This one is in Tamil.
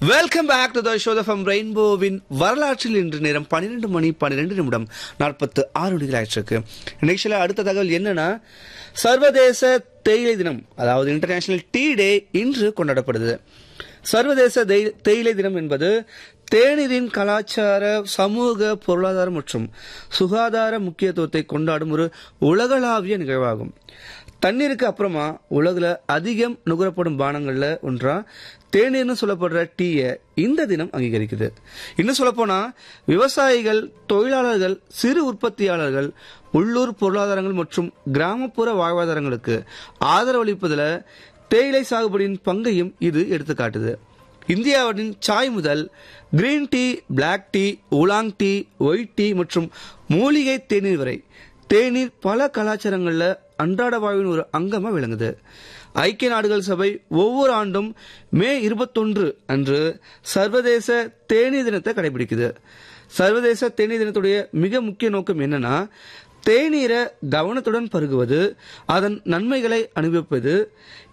welcome back to the show from ரெயின்போவின் வரலாற்றில் இன்று நேரம் பன்னிரெண்டு மணி பன்னிரெண்டு நிமிடம் நாற்பத்து ஆறு நொடிகள் ஆயிடுச்சு நிகழ்ச்சியில் அடுத்த தகவல் என்னன்னா சர்வதேச தேயிலை தினம் அதாவது இன்டர்நேஷனல் டீ டே இன்று கொண்டாடப்படுது சர்வதேச தேய்- தேயிலை தினம் என்பது தேநீரின் கலாச்சார சமூக பொருளாதார மற்றும் சுகாதார முக்கியத்துவத்தை கொண்டாடும் ஒரு உலகளாவிய நிகழ்வாகும் தண்ணீருக்கு அப்புறமா உலகில் அதிகம் நுகரப்படும் பானங்கள்ல ஒன்றா தேநீர்னு சொல்லப்படுற டீயை இந்த தினம் அங்கீகரிக்குது இன்னும் சொல்லப்போனா விவசாயிகள் தொழிலாளர்கள் சிறு உற்பத்தியாளர்கள் உள்ளூர் பொருளாதாரங்கள் மற்றும் கிராமப்புற வாழ்வாதாரங்களுக்கு ஆதரவளிப்பதில் தேயிலை சாகுபடியின் பங்கையும் இது எடுத்துக்காட்டுது இந்தியாவின் சாய் முதல் green tea black tea oolong tea white tea மற்றும் மூலிகை தேநீர் வரை தேநீர் பல கலாச்சாரங்கள்ல அன்றாட வாழ்வின் ஒரு அங்கமா விளங்குது ஐக்கிய நாடுகள் சபை ஒவ்வொரு ஆண்டும் மே இருபத்தொன்று அன்று சர்வதேச தேநீர் தினத்தை கடைபிடிக்குது சர்வதேச தேநீர் தினத்துடைய மிக முக்கிய நோக்கம் என்னன்னா தேநீரை கவனத்துடன் பருகுவது அதன் நன்மைகளை அனுபவிப்பது